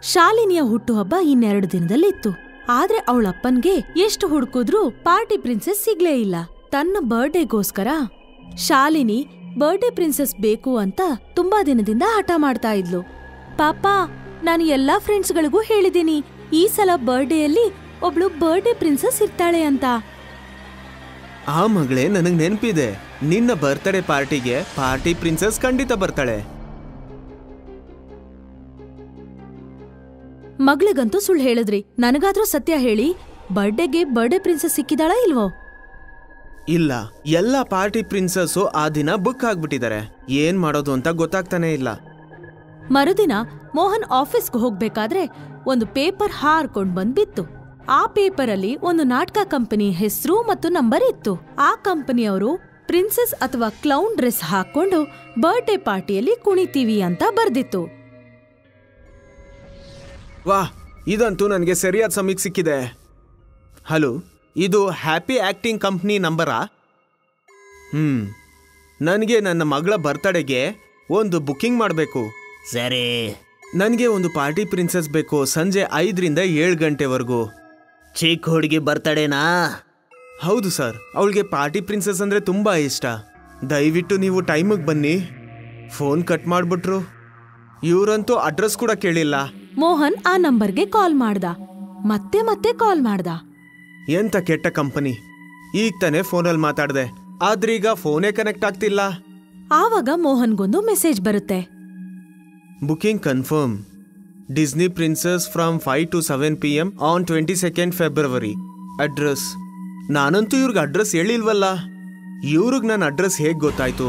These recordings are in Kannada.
ಶಾಲಿನಿಯ ಹುಟ್ಟುಹಬ್ಬ ಇನ್ನೆರಡು ದಿನದಲ್ಲಿತ್ತು ಆದ್ರೆ ಅವಳಪ್ಪನ್ಗೆ ಎಷ್ಟು ಹುಡುಕಿದ್ರೂ ಪಾರ್ಟಿ ಪ್ರಿನ್ಸೆಸ್ ಸಿಗ್ಲೇ ಇಲ್ಲ ತನ್ನ ಬರ್ಡೇಗೋಸ್ಕರ ಶಾಲಿನಿ ಬರ್ಡೇ ಪ್ರಿನ್ಸೆಸ್ ಬೇಕು ಅಂತ ತುಂಬಾ ದಿನದಿಂದ ಹಠ ಮಾಡ್ತಾ ಇದ್ಲು ಪಾಪ ನಾನು ಎಲ್ಲಾ ಫ್ರೆಂಡ್ಸ್ಗಳಿಗೂ ಹೇಳಿದ್ದೀನಿ ಈ ಸಲ ಬರ್ಡೇಯಲ್ಲಿ ಒಬ್ಳು ಬರ್ಡೇ ಪ್ರಿನ್ಸೆಸ್ ಇರ್ತಾಳೆ ಅಂತ ಆ ಮಗಳೇ ನನಗ್ ನೆನಪಿದೆ ನಿನ್ನ ಬರ್ತ್ಡೇ ಪಾರ್ಟಿಗೆ ಪಾರ್ಟಿ ಪ್ರಿನ್ಸೆಸ್ ಖಂಡಿತ ಬರ್ತಾಳೆ ಮಗಳಿಗಂತೂ ಸುಳ್ಳು ಹೇಳಿದ್ರಿ ನನಗಾದ್ರೂ ಸತ್ಯ ಹೇಳಿ ಬರ್ಡೇಗೆ ಬರ್ಡೇ ಪ್ರಿನ್ಸೆಸ್ ಸಿಕ್ಕಿದಾಳ ಇಲ್ವೋ ಇಲ್ಲ ಎಲ್ಲ ಪಾರ್ಟಿ ಪ್ರಿನ್ಸಸ್ಸು ಆ ದಿನ ಬುಕ್ ಆಗ್ಬಿಟ್ಟಿದ್ದಾರೆ ಏನ್ ಮಾಡೋದು ಅಂತ ಗೊತ್ತಾಗ್ತಾನೆ ಇಲ್ಲ ಮರುದಿನ ಮೋಹನ್ ಆಫೀಸ್ಗೆ ಹೋಗ್ಬೇಕಾದ್ರೆ ಒಂದು ಪೇಪರ್ ಹಾರ್ಕೊಂಡ್ ಬಂದ್ ಬಿತ್ತು ಆ ಪೇಪರಲ್ಲಿ ಒಂದು ನಾಟಕ ಕಂಪನಿ ಹೆಸರು ಮತ್ತು ನಂಬರ್ ಇತ್ತು ಆ ಕಂಪನಿಯವರು ಪ್ರಿನ್ಸೆಸ್ ಅಥವಾ ಕ್ಲೌನ್ ಡ್ರೆಸ್ ಹಾಕೊಂಡು ಬರ್ಡೇ ಪಾರ್ಟಿಯಲ್ಲಿ ಕುಣಿತೀವಿ ಅಂತ ಬರ್ದಿತ್ತು ವಾಹ್ ಇದಂತೂ ನನಗೆ ಸರಿಯಾದ ಸಮಯಕ್ಕೆ ಸಿಕ್ಕಿದೆ ಹಲೋ ಇದು ಹ್ಯಾಪಿ ಆಕ್ಟಿಂಗ್ ಕಂಪ್ನಿ ನಂಬರಾ ಹ್ಮ್ ನನಗೆ ನನ್ನ ಮಗಳ ಬರ್ತಡೆಗೆ ಒಂದು ಬುಕ್ಕಿಂಗ್ ಮಾಡಬೇಕು ಸರಿ ನನಗೆ ಒಂದು ಪಾರ್ಟಿ ಪ್ರಿನ್ಸೆಸ್ ಬೇಕು ಸಂಜೆ ಐದರಿಂದ ಏಳು ಗಂಟೆವರೆಗೂ ಚಿಕ್ಕ ಹುಡುಗಿ ಬರ್ತಡೇನಾ ಹೌದು ಸರ್ ಅವಳಿಗೆ ಪಾರ್ಟಿ ಪ್ರಿನ್ಸೆಸ್ ಅಂದರೆ ತುಂಬ ಇಷ್ಟ ದಯವಿಟ್ಟು ನೀವು ಟೈಮಿಗೆ ಬನ್ನಿ ಫೋನ್ ಕಟ್ ಮಾಡಿಬಿಟ್ರು ಇವರಂತೂ ಅಡ್ರೆಸ್ ಕೂಡ ಕೇಳಿಲ್ಲ ಮೋಹನ್ ಆ ನಂಬರ್ಗೆ ಕಾಲ್ ಮಾಡ್ದ ಮತ್ತೆ ಮತ್ತೆ ಕಾಲ್ ಮಾಡ್ದ ಎಂತ ಕೆಟ್ಟ ಕಂಪನಿ ಈಗ ತಾನೇ ಫೋನಲ್ಲಿ ಮಾತಾಡಿದೆ ಆದ್ರೀಗ ಫೋನೇ ಕನೆಕ್ಟ್ ಆಗ್ತಿಲ್ಲ ಆವಾಗ ಮೋಹನ್ಗೊಂದು ಮೆಸೇಜ್ ಬರುತ್ತೆ booking confirm Disney princess from five to seven P M on twenty second February address ನಾನಂತೂ ಇವ್ರಿಗೆ ಅಡ್ರೆಸ್ ಹೇಳಿಲ್ವಲ್ಲ ಇವ್ರಿಗೆ ನನ್ನ ಅಡ್ರೆಸ್ ಹೇಗೆ ಗೊತ್ತಾಯ್ತು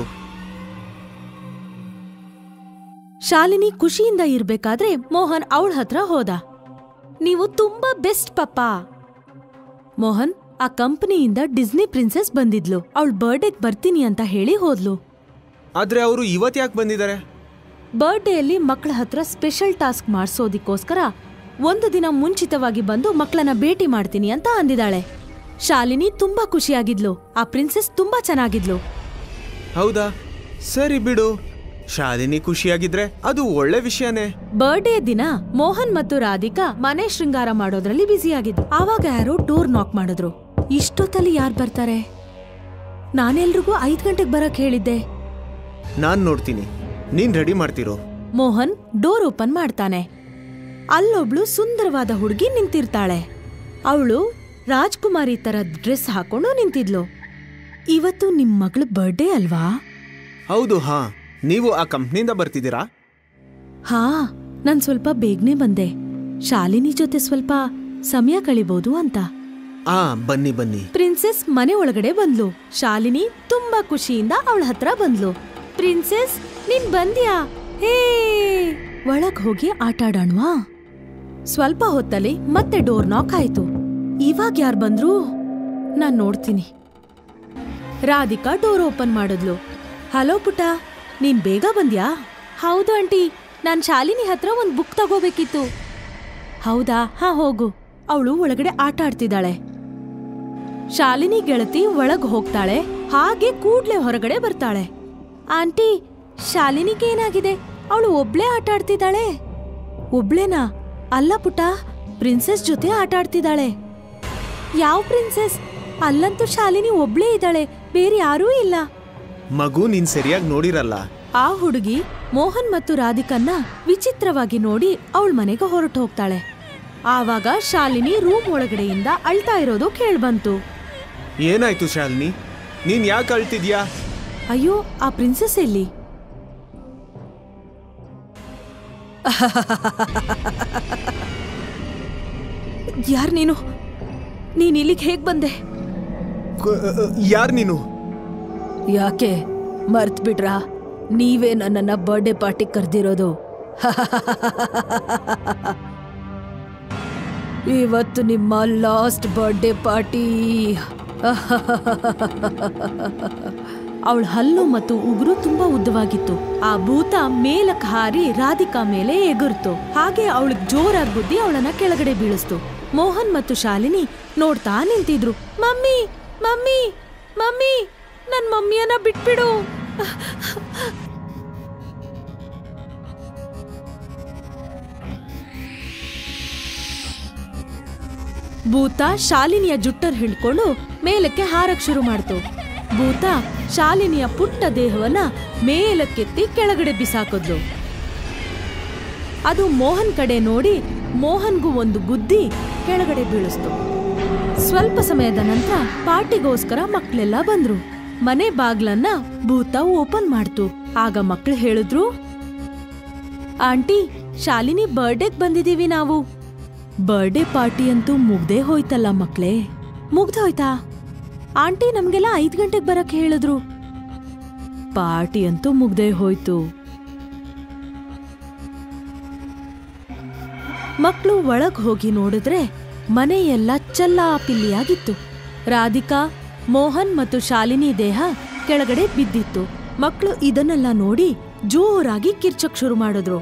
ಶಾಲಿನಿ ಖುಷಿಯಿಂದ ಇರ್ಬೇಕಾದ್ರೆ ಮೋಹನ್ ಅವಳ ಹತ್ರ ಹೋದ ನೀವು ತುಂಬಾ ಬೆಸ್ಟ್ ಪಪ್ಪ ಮೋಹನ್ ಆ ಕಂಪನಿಯಿಂದ ಡಿಸ್ನಿ ಪ್ರಿನ್ಸೆಸ್ ಬಂದಿದ್ಲು ಅವಳ ಬರ್ಡೇಗ್ ಬರ್ತೀನಿ ಅಂತ ಹೇಳಿ ಹೋದ್ಲು ಆದ್ರೆ ಅವರು ಇವತ್ತು ಯಾಕೆ ಬಂದಿದ್ದಾರೆ ಬರ್ಡೇಯಲ್ಲಿ ಮಕ್ಕಳ ಹತ್ರ ಸ್ಪೆಷಲ್ ಟಾಸ್ಕ್ ಮಾಡ್ಸೋದಿಕ್ಕೋಸ್ಕರ ಒಂದು ದಿನ ಮುಂಚಿತವಾಗಿ ಬಂದು ಮಕ್ಕಳನ್ನ ಭೇಟಿ ಮಾಡ್ತೀನಿ ಅಂತ ಅಂದಿದ್ದಾಳೆ ಶಾಲಿನಿ ತುಂಬಾ ಖುಷಿಯಾಗಿದ್ಲು ಆ ಪ್ರಿನ್ಸೆಸ್ ತುಂಬಾ ಚೆನ್ನಾಗಿದ್ಲು ಹೌದಾ ಸರಿ ಬಿಡು ಶಾಲಿನಿ ಖುಷಿಯಾಗಿದ್ರೆ ಅದು ಒಳ್ಳೆ ವಿಷಯನೇ ಬರ್ಡೇ ದಿನ ಮೋಹನ್ ಮತ್ತು ರಾಧಿಕಾ ಮನೆ ಶೃಂಗಾರ ಮಾಡೋದ್ರಲ್ಲಿ ಬ್ಯುಸಿಯಾಗಿದ್ರು ಆವಾಗ ಯಾರೋ ಡೋರ್ ನಾಕ್ ಮಾಡಿದ್ರು ಇಷ್ಟೊತ್ತಲ್ಲಿ ಯಾರ್ ಬರ್ತಾರೆ ನಾನೆಲ್ರಿಗೂ ಐದ್ ಗಂಟೆಗೆ ಬರಕ್ ಹೇಳಿದ್ದೆ ನಾನ್ ನೋಡ್ತೀನಿ ನೀನ್ ರೆಡಿ ಮಾಡ್ತಿರೋ ಮೋಹನ್ ಡೋರ್ ಓಪನ್ ಮಾಡ್ತಾನೆ ಅಲ್ಲೊಬ್ಳು ಸುಂದರವಾದ ಹುಡುಗಿ ನಿಂತಿರ್ತಾಳೆ ಅವಳು ರಾಜ್ಕುಮಾರಿ ತರ ಡ್ರೆಸ್ ಹಾಕೊಂಡು ನಿಂತಿದ್ಲು ಇವತ್ತು ನಿಮ್ ಮಗಳ ಬರ್ಡೇ ಅಲ್ವಾ ಹೌದು ಹಾ ನೀವು ಆ ಕಂಪ್ನಿಯಿಂದ ಬರ್ತಿದ್ದೀರಾ ಹಾ ನಾನ್ ಸ್ವಲ್ಪ ಬೇಗನೆ ಬಂದೆ ಶಾಲಿನಿ ಜೊತೆ ಸ್ವಲ್ಪ ಸಮಯ ಕಳಿಬಹುದು ಅಂತ ಆ ಬನ್ನಿ ಬನ್ನಿ ಪ್ರಿನ್ಸೆಸ್ ಮನೆ ಒಳಗಡೆ ಬಂದ್ಲು ಶಾಲಿನಿ ತುಂಬಾ ಖುಷಿಯಿಂದ ಅವಳ ಹತ್ರ ಬಂದ್ಲು ಪ್ರಿನ್ಸೆಸ್ ನೀನ್ ಬಂದ್ಯಾ ಹೇ ಒಳಗ್ ಹೋಗಿ ಆಟಾಡೋಣವಾ ಸ್ವಲ್ಪ ಹೊತ್ತಲ್ಲಿ ಮತ್ತೆ ಡೋರ್ ನಾಕ್ ಆಯ್ತು ಇವಾಗ ಯಾರ್ ಬಂದ್ರು ನಾನ್ ನೋಡ್ತೀನಿ ರಾಧಿಕಾ ಡೋರ್ ಓಪನ್ ಮಾಡಿದ್ಲು ಹಲೋ ಪುಟ ನೀನ್ ಬೇಗ ಬಂದ್ಯಾ ಹೌದು ಆಂಟಿ ನಾನ್ ಶಾಲಿನಿ ಹತ್ರ ಒಂದ್ ಬುಕ್ ತಗೋಬೇಕಿತ್ತು ಹೌದಾ ಹಾ ಹೋಗು ಅವಳು ಒಳಗಡೆ ಆಟ ಆಡ್ತಿದ್ದಾಳೆ ಶಾಲಿನಿ ಗೆಳತಿ ಒಳಗ್ ಹೋಗ್ತಾಳೆ ಹಾಗೆ ಕೂಡ್ಲೆ ಹೊರಗಡೆ ಬರ್ತಾಳೆ ಆಂಟಿ ಶಾಲಿನಿಗೆ ಏನಾಗಿದೆ ಅವಳು ಒಬ್ಳೇ ಆಟ ಆಡ್ತಿದ್ದಾಳೆ ಒಬ್ಳೇನಾ ಅಲ್ಲ ಪುಟ ಪ್ರಿನ್ಸೆಸ್ ಜೊತೆ ಆಟ ಆಡ್ತಿದ್ದಾಳೆ ಯಾವ ಪ್ರಿನ್ಸೆಸ್ ಅಲ್ಲಂತೂ ಶಾಲಿನಿ ಒಬ್ಳೇ ಇದ್ದಾಳೆ ಬೇರೆ ಯಾರೂ ಇಲ್ಲ ಮಗು ನೀನ್ ಸರಿಯಾಗಿ ನೋಡಿರಲ್ಲ ಆ ಹುಡುಗಿ ಮೋಹನ್ ಮತ್ತು ರಾಧಿಕನ್ನ ವಿಚಿತ್ರವಾಗಿ ನೋಡಿ ಅವಳ ಮನೆಗೆ ಹೊರಟು ಹೋಗ್ತಾಳೆ ಆವಾಗ ಶಾಲಿನಿ ರೂಮ್ ಒಳಗಡೆಯಿಂದ ಅಳ್ತಾ ಇರೋದು ಕೇಳ್ಬಂತು ಏನಾಯ್ತು ಶಾಲಿನಿ ನೀನ್ ಯಾಕೆ ಅಳ್ತಿದ್ಯಾ ಅಯ್ಯೋ ಆ ಪ್ರಿನ್ಸೆಸ್ ಎಲ್ಲಿ ಯಾರ್ ನೀನು ನೀನ್ ಇಲ್ಲಿಗೆ ಹೇಗ್ ಬಂದೆ ಯಾರು ನೀನು ಯಾಕೆ ಮರ್ತ್ ಬಿಟ್ರಾ ನೀವೇ ನನ್ನನ್ನ ಬರ್ಡೇ ಪಾರ್ಟಿ ಕರ್ದಿರೋದು ಇವತ್ತು ನಿಮ್ಮ ಲಾಸ್ಟ್ ಬರ್ಡೇ ಪಾರ್ಟಿ ಅವಳ ಹಲ್ಲು ಮತ್ತು ಉಗುರು ತುಂಬಾ ಉದ್ದವಾಗಿತ್ತು ಆ ಭೂತ ಮೇಲಕ್ ಹಾರಿ ರಾಧಿಕಾ ಮೇಲೆ ಎಗುರ್ತು ಹಾಗೆ ಅವಳಿಗೆ ಜೋರಾಗಿ ಬುದ್ಧಿ ಅವಳನ್ನ ಕೆಳಗಡೆ ಬೀಳಿಸ್ತು ಮೋಹನ್ ಮತ್ತು ಶಾಲಿನಿ ನೋಡ್ತಾ ನಿಂತಿದ್ರು ಮಮ್ಮಿ ಮಮ್ಮಿ ಮಮ್ಮಿ ನನ್ ಮಮ್ಮಿಯನ್ನ ಬಿಟ್ಬಿಡು ಭೂತ ಶಾಲಿನಿಯ ಜುಟ್ಟರ್ ಹಿಡ್ಕೊಂಡು ಮೇಲಕ್ಕೆ ಹಾರಕ್ ಶುರು ಮಾಡ್ತು ಭೂತ ಶಾಲಿನಿಯ ಪುಟ್ಟ ದೇಹವನ್ನ ಮೇಲಕ್ಕೆತ್ತಿ ಕೆಳಗಡೆ ಬಿಸಾಕಿದ್ಲು ಅದು ಮೋಹನ್ ಕಡೆ ನೋಡಿ ಮೋಹನ್ಗೂ ಒಂದು ಬುದ್ಧಿ ಕೆಳಗಡೆ ಬೀಳಿಸ್ತು ಸ್ವಲ್ಪ ಸಮಯದ ನಂತರ ಪಾರ್ಟಿಗೋಸ್ಕರ ಮಕ್ಳೆಲ್ಲ ಬಂದ್ರು ಮನೆ ಬಾಗ್ಲನ್ನ ಭೂತ ಓಪನ್ ಮಾಡ್ತು ಆಗ ಮಕ್ಳು ಹೇಳಿದ್ರು ಆಂಟಿ ಶಾಲಿನಿ ಬರ್ಡೇಗ್ ಬಂದಿದೀವಿ ನಾವು ಬರ್ಡೇ ಪಾರ್ಟಿ ಅಂತೂ ಮುಗ್ದೇ ಹೋಯ್ತಲ್ಲ ಮಕ್ಳೇ ಮುಗ್ದೋಯ್ತಾ ಆಂಟಿ ನಮ್ಗೆಲ್ಲ ಐದ್ ಗಂಟೆಗ್ ಬರಕ್ ಹೇಳಿದ್ರು ಪಾರ್ಟಿ ಅಂತೂ ಮುಗ್ದೇ ಹೋಯ್ತು ಮಕ್ಕಳು ಒಳಗ್ ಹೋಗಿ ನೋಡಿದ್ರೆ ಮನೆಯೆಲ್ಲ ಚಲ್ಲಾಪಿಲ್ಲಿಯಾಗಿತ್ತು ರಾಧಿಕಾ ಮೋಹನ್ ಮತ್ತು ಶಾಲಿನಿ ದೇಹ ಕೆಳಗಡೆ ಬಿದ್ದಿತ್ತು ಮಕ್ಕಳು ಇದನ್ನೆಲ್ಲ ನೋಡಿ ಜೋರಾಗಿ ಕಿರ್ಚಕ್ ಶುರು ಮಾಡಿದ್ರು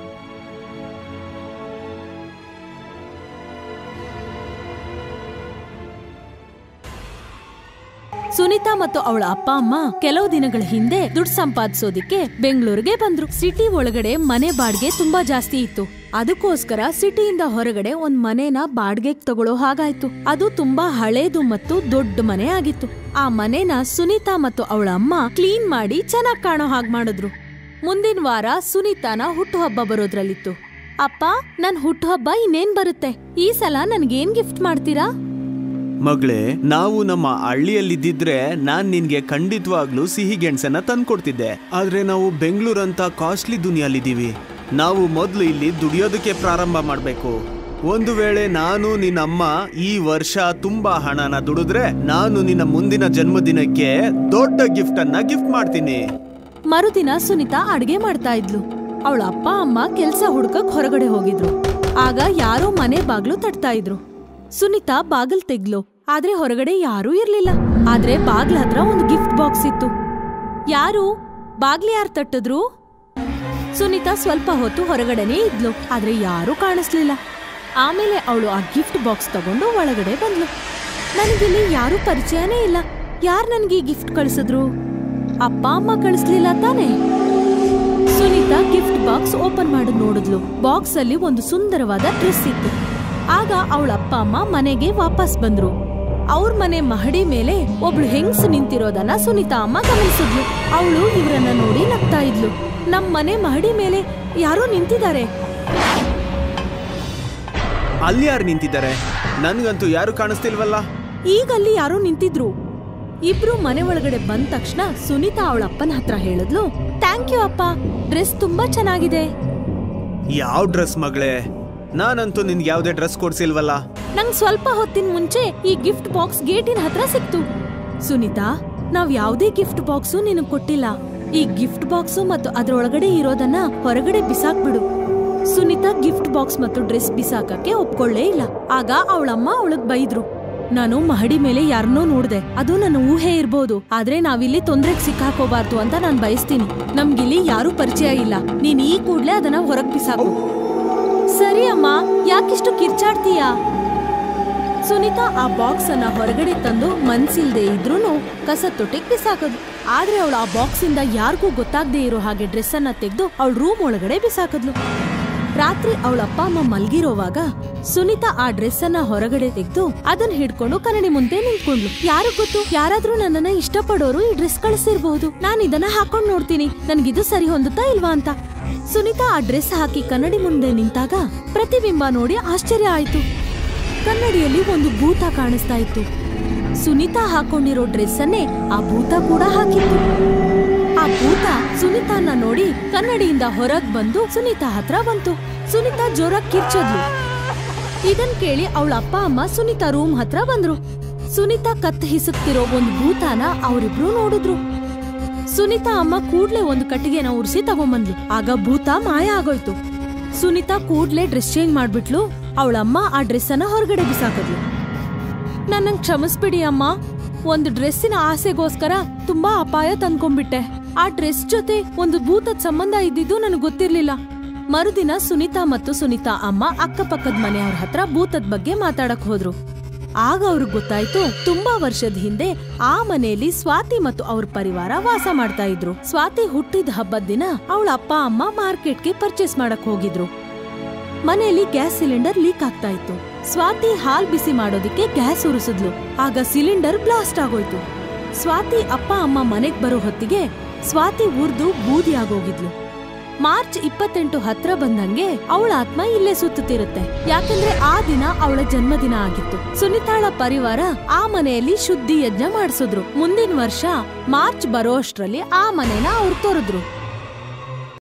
ಸುನೀತಾ ಮತ್ತು ಅವಳ ಅಪ್ಪ ಅಮ್ಮ ಕೆಲವು ದಿನಗಳ ಹಿಂದೆ ದುಡ್ಡು ಸಂಪಾದಿಸೋದಿಕ್ಕೆ ಬೆಂಗಳೂರಿಗೆ ಬಂದ್ರು ಸಿಟಿ ಒಳಗಡೆ ಮನೆ ಬಾಡ್ಗೆ ತುಂಬಾ ಜಾಸ್ತಿ ಇತ್ತು ಅದಕ್ಕೋಸ್ಕರ ಸಿಟಿಯಿಂದ ಹೊರಗಡೆ ಒಂದ್ ಮನೆನ ಬಾಡ್ಗೆಗ್ ತಗೊಳ್ಳೋ ಹಾಗಾಯ್ತು ಅದು ತುಂಬಾ ಹಳೇದು ಮತ್ತು ದೊಡ್ಡ ಮನೆ ಆಗಿತ್ತು ಆ ಮನೆನ ಸುನೀತಾ ಮತ್ತು ಅವಳ ಅಮ್ಮ ಕ್ಲೀನ್ ಮಾಡಿ ಚೆನ್ನಾಗ್ ಕಾಣೋ ಹಾಗ್ ಮಾಡಿದ್ರು ಮುಂದಿನ ವಾರ ಸುನೀತಾನ ಹುಟ್ಟುಹಬ್ಬ ಬರೋದ್ರಲ್ಲಿತ್ತು ಅಪ್ಪ ನನ್ ಹುಟ್ಟುಹಬ್ಬ ಇನ್ನೇನ್ ಬರುತ್ತೆ ಈ ಸಲ ನನ್ಗೇನ್ ಗಿಫ್ಟ್ ಮಾಡ್ತೀರಾ ಮಗಳೇ ನಾವು ನಮ್ಮ ಹಳ್ಳಿಯಲ್ಲಿದ್ದಿದ್ರೆ ನಾನ್ ನಿನ್ಗೆ ಖಂಡಿತವಾಗ್ಲೂ ಸಿಹಿ ಗೆಣಸನ್ನ ತಂದ್ಕೊಡ್ತಿದ್ದೆ ಆದ್ರೆ ನಾವು ಬೆಂಗಳೂರಂತ ಕಾಸ್ಟ್ಲಿ ದುನಿಯಲ್ಲಿದ್ದೀವಿ ನಾವು ಮೊದಲು ಇಲ್ಲಿ ದುಡಿಯೋದಕ್ಕೆ ಪ್ರಾರಂಭ ಮಾಡ್ಬೇಕು ಒಂದು ವೇಳೆ ನಾನು ನಿನ್ನ ಅಮ್ಮ ಈ ವರ್ಷ ತುಂಬಾ ಹಣನ ದುಡಿದ್ರೆ ನಾನು ನಿನ್ನ ಮುಂದಿನ ಜನ್ಮದಿನಕ್ಕೆ ದೊಡ್ಡ ಗಿಫ್ಟ್ ಅನ್ನ ಗಿಫ್ಟ್ ಮಾಡ್ತೀನಿ ಮರುದಿನ ಸುನಿತಾ ಅಡ್ಗೆ ಮಾಡ್ತಾ ಇದ್ಲು ಅವಳ ಅಪ್ಪ ಅಮ್ಮ ಕೆಲ್ಸ ಹುಡ್ಕಕ್ ಹೊರಗಡೆ ಹೋಗಿದ್ರು ಆಗ ಯಾರೋ ಮನೆ ಬಾಗ್ಲು ತಟ್ತಾ ಇದ್ರು ಸುನಿತಾ ಬಾಗಲ್ ತೆಗ್ಲು ಆದ್ರೆ ಹೊರಗಡೆ ಯಾರೂ ಇರ್ಲಿಲ್ಲ ಆದ್ರೆ ಬಾಗ್ಲ ಹತ್ರ ಒಂದು ಗಿಫ್ಟ್ ಬಾಕ್ಸ್ ಇತ್ತು ಯಾರು ಬಾಗ್ಲಿ ಯಾರು ತಟ್ಟಿದ್ರು ಸುನಿತಾ ಸ್ವಲ್ಪ ಹೊತ್ತು ಹೊರಗಡೆನೇ ಇದ್ಲು ಆದ್ರೆ ಯಾರೂ ಕಾಣಿಸ್ಲಿಲ್ಲ ಆಮೇಲೆ ಅವಳು ಆ ಗಿಫ್ಟ್ ಬಾಕ್ಸ್ ತಗೊಂಡು ಒಳಗಡೆ ಬಂದ್ಲು ನನಗಿಲ್ಲಿ ಯಾರೂ ಪರಿಚಯನೇ ಇಲ್ಲ ಯಾರು ನನ್ಗೆ ಈ ಗಿಫ್ಟ್ ಕಳಿಸಿದ್ರು ಅಪ್ಪ ಅಮ್ಮ ಕಳಿಸ್ಲಿಲ್ಲ ತಾನೇ ಸುನೀತಾ ಗಿಫ್ಟ್ ಬಾಕ್ಸ್ ಓಪನ್ ಮಾಡಿ ನೋಡಿದ್ಲು ಬಾಕ್ಸ್ ಅಲ್ಲಿ ಒಂದು ಸುಂದರವಾದ ಡ್ರೆಸ್ ಇತ್ತು ಆಗ ಅವಳ ಅಪ್ಪ ಅಮ್ಮ ಮನೆಗೆ ವಾಪಸ್ ಬಂದ್ರು ಅವ್ರ ಮನೆ ಮಹಡಿ ಮೇಲೆ ಒಬ್ಳು ಹೆಂಗ್ಸು ನಿಂತಿರೋದನ್ನ ಸುನೀತಾ ಅಮ್ಮ ಗಮನಿಸಿದ್ಲು ಅವಳು ಇವರನ್ನ ನೋಡಿ ನಗ್ತಾ ಇದ್ಲು ನಮ್ ಮನೆ ಮಹಡಿ ಮೇಲೆ ಯಾರೋ ನಿಂತಿದ್ದಾರೆ ಅಲ್ಲಿ ಯಾರು ನಿಂತಿದ್ದಾರೆ ನನ್ಗಂತೂ ಯಾರು ಕಾಣಿಸ್ತಿಲ್ವಲ್ಲ ಈಗ ಅಲ್ಲಿ ಯಾರೋ ನಿಂತಿದ್ರು ಇಬ್ರು ಮನೆ ಒಳಗಡೆ ಬಂದ ತಕ್ಷಣ ಸುನೀತಾ ಅವಳ ಅಪ್ಪನ ಹತ್ರ ಹೇಳಿದ್ಲು ಥ್ಯಾಂಕ್ ಯು ಅಪ್ಪ ಡ್ರೆಸ್ ತುಂಬಾ ಚೆನ್ನಾಗಿದೆ ಯಾವ ಡ್ರೆಸ್ ಮಗಳೇ ನಾನಂತೂ ನಿನ್ಗೆ ಯಾವ್ದೇ ಡ್ರೆಸ್ ಕೊಡ್ಸಿಲ್ವಲ್ಲ ನಂಗ್ ಸ್ವಲ್ಪ ಹೊತ್ತಿನ ಮುಂಚೆ ಈ ಗಿಫ್ಟ್ ಬಾಕ್ಸ್ ಗೇಟಿನ ಹತ್ರ ಸಿಕ್ತು ಸುನೀತಾ ನಾವ್ ಯಾವ್ದೇ ಗಿಫ್ಟ್ ಬಾಕ್ಸು ನಿನಗ್ ಕೊಟ್ಟಿಲ್ಲ ಈ ಗಿಫ್ಟ್ ಬಾಕ್ಸು ಮತ್ತು ಅದ್ರೊಳಗಡೆ ಇರೋದನ್ನ ಹೊರಗಡೆ ಬಿಸಾಕ್ಬಿಡು ಸುನೀತಾ ಗಿಫ್ಟ್ ಬಾಕ್ಸ್ ಮತ್ತು ಡ್ರೆಸ್ ಬಿಸಾಕಕ್ಕೆ ಒಪ್ಕೊಳ್ಳೇ ಇಲ್ಲ ಆಗ ಅವಳಮ್ಮ ಅವಳಗ್ ಬೈದ್ರು ನಾನು ಮಹಡಿ ಮೇಲೆ ಯಾರನ್ನೋ ನೋಡ್ದೆ ಅದು ನನ್ನ ಊಹೆ ಇರ್ಬೋದು ಆದ್ರೆ ನಾವಿಲ್ಲಿ ತೊಂದ್ರೆಗ್ ಸಿಕ್ಕಾಕೋಬಾರ್ದು ಅಂತ ನಾನ್ ಬಯಸ್ತೀನಿ ನಮ್ಗಿಲ್ಲಿ ಯಾರೂ ಪರಿಚಯ ಇಲ್ಲ ನೀನ್ ಈ ಕೂಡ್ಲೆ ಅದನ್ನ ಹೊರಗ್ ಬಿಸಾಕು ಸರಿ ಅಮ್ಮ ಯಾಕಿಷ್ಟು ಕಿರ್ಚಾಡ್ತೀಯಾ ಸುನೀತಾ ಆ ಬಾಕ್ಸ್ ಅನ್ನ ಹೊರಗಡೆ ತಂದು ಮನ್ಸಿಲ್ದೆ ಇದ್ರೂನು ಕಸ ತೊಟ್ಟಿಗ್ ಬಿಸಾಕದು ಆದ್ರೆ ಅವಳು ಆ ಬಾಕ್ಸ್ ಇಂದ ಯಾರಿಗೂ ಗೊತ್ತಾಗದೆ ಇರೋ ಹಾಗೆ ಡ್ರೆಸ್ ಅನ್ನ ತೆಗೆದು ಅವಳ ರೂಮ್ ಒಳಗಡೆ ಬಿಸಾಕದ್ಲು ರಾತ್ರಿ ಅವಳ ಅಪ್ಪ ಅಮ್ಮ ಮಲ್ಗಿರೋವಾಗ ಸುನೀತಾ ಆ ಡ್ರೆಸ್ ಅನ್ನ ಹೊರಗಡೆ ತೆಗೆದು ಅದನ್ನ ಹಿಡ್ಕೊಂಡು ಕನ್ನಡಿ ಮುಂದೆ ನಿಂತ್ಕೊಂಡ್ಲು ಯಾರು ಗೊತ್ತು ಯಾರಾದ್ರೂ ನನ್ನನ್ನ ಇಷ್ಟಪಡೋರು ಈ ಡ್ರೆಸ್ ಕಳಿಸಿರ್ಬಹುದು ನಾನು ಇದನ್ನ ಹಾಕೊಂಡ್ ನೋಡ್ತೀನಿ ನನ್ಗಿದು ಸರಿ ಹೊಂದುತ್ತಾ ಇಲ್ವಾ ಅಂತ ಸುನೀತಾ ಆ ಡ್ರೆಸ್ ಹಾಕಿ ಕನ್ನಡಿ ಮುಂದೆ ನಿಂತಾಗ ಪ್ರತಿಬಿಂಬ ನೋಡಿ ಆಶ್ಚರ್ಯ ಆಯ್ತು ಕನ್ನಡಿಯಲ್ಲಿ ಒಂದು ಭೂತ ಕಾಣಿಸ್ತಾ ಇತ್ತು ಸುನೀತಾ ಹಾಕೊಂಡಿರೋ ಡ್ರೆಸ್ ಅನ್ನೇ ಆ ಭೂತ ಕೂಡ ಹಾಕಿತ್ತು ಆ ಭೂತ ಸುನೀತಾನ ನೋಡಿ ಕನ್ನಡಿಯಿಂದ ಹೊರಗ್ ಬಂದು ಸುನೀತಾ ಹತ್ರ ಬಂತು ಸುನೀತಾ ಜೋರಾಗಿ ಕಿರ್ಚದ್ಲು ಇದನ್ ಕೇಳಿ ಅವಳ ಅಪ್ಪ ಅಮ್ಮ ಸುನೀತಾ ರೂಮ್ ಹತ್ರ ಬಂದ್ರು ಸುನೀತಾ ಕತ್ ಹಿಸುಕ್ತಿರೋ ಒಂದು ಭೂತಾನ ಅವರಿಬ್ರು ನೋಡಿದ್ರು ಸುನೀತಾ ಅಮ್ಮ ಕೂಡ್ಲೆ ಒಂದು ಕಟ್ಟಿಗೆನ ಉರ್ಸಿ ತಗೊಂಬಂದ್ಲು ಆಗ ಭೂತ ಮಾಯ ಆಗೋಯ್ತು ಸುನೀತಾ ಕೂಡ್ಲೆ ಡ್ರೆಸ್ ಚೇಂಜ್ ಮಾಡ್ಬಿಟ್ಲು ಅವಳಮ್ಮ ಆ ಡ್ರೆಸ್ ಅನ್ನ ಹೊರಗಡೆ ಬಿಸಾಕದ್ಲು ನನ್ನಂಗ್ ಕ್ಷಮಿಸ್ಬಿಡಿ ಅಮ್ಮ ಒಂದು ಡ್ರೆಸ್ಸಿನ ಆಸೆಗೋಸ್ಕರ ತುಂಬಾ ಅಪಾಯ ತಂದ್ಕೊಂಡ್ಬಿಟ್ಟೆ ಆ ಡ್ರೆಸ್ ಜೊತೆ ಒಂದು ಭೂತದ ಸಂಬಂಧ ಇದ್ದಿದ್ದು ನನಗೆ ಗೊತ್ತಿರ್ಲಿಲ್ಲ ಮರುದಿನ ಸುನೀತಾ ಮತ್ತು ಸುನೀತಾ ಅಮ್ಮ ಅಕ್ಕಪಕ್ಕದ ಮನೆಯವ್ರ ಹತ್ರ ಭೂತದ ಬಗ್ಗೆ ಮಾತಾಡಕ್ ಹೋದ್ರು ಆಗ ಅವ್ರಿಗೆ ಗೊತ್ತಾಯ್ತು ತುಂಬಾ ವರ್ಷದ ಹಿಂದೆ ಆ ಮನೆಯಲ್ಲಿ ಸ್ವಾತಿ ಮತ್ತು ಅವ್ರ ಪರಿವಾರ ವಾಸ ಮಾಡ್ತಾ ಇದ್ರು ಸ್ವಾತಿ ಹುಟ್ಟಿದ ಹಬ್ಬದ ದಿನ ಅವಳ ಅಪ್ಪ ಅಮ್ಮ ಮಾರ್ಕೆಟ್ಗೆ ಪರ್ಚೇಸ್ ಮಾಡಕ್ ಹೋಗಿದ್ರು ಮನೆಯಲ್ಲಿ ಗ್ಯಾಸ್ ಸಿಲಿಂಡರ್ ಲೀಕ್ ಆಗ್ತಾ ಇತ್ತು ಸ್ವಾತಿ ಹಾಲ್ ಬಿಸಿ ಮಾಡೋದಿಕ್ಕೆ ಗ್ಯಾಸ್ ಉರಿಸಿದ್ಲು ಆಗ ಸಿಲಿಂಡರ್ ಬ್ಲಾಸ್ಟ್ ಆಗೋಯ್ತು ಸ್ವಾತಿ ಅಪ್ಪ ಅಮ್ಮ ಮನೆಗ್ ಬರೋ ಹೊತ್ತಿಗೆ ಸ್ವಾತಿ ಉರ್ದು ಬೂದಿ ಆಗೋಗಿದ್ಲು ಮಾರ್ಚ್ ಇಪ್ಪತ್ತೆಂಟು ಹತ್ರ ಬಂದಂಗೆ ಅವಳ ಆತ್ಮ ಇಲ್ಲೇ ಸುತ್ತುತ್ತಿರುತ್ತೆ ಯಾಕಂದ್ರೆ ಆ ದಿನ ಅವಳ ಜನ್ಮದಿನ ಆಗಿತ್ತು ಸುನಿತಾಳ ಪರಿವಾರ ಆ ಮನೆಯಲ್ಲಿ ಶುದ್ಧಿ ಯಜ್ಞ ಮಾಡಿಸಿದ್ರು ಮುಂದಿನ ವರ್ಷ ಮಾರ್ಚ್ ಬರೋ ಅಷ್ಟ್ರಲ್ಲಿ ಆ ಮನೆನ ಅವ್ರು ತೊರೆದ್ರು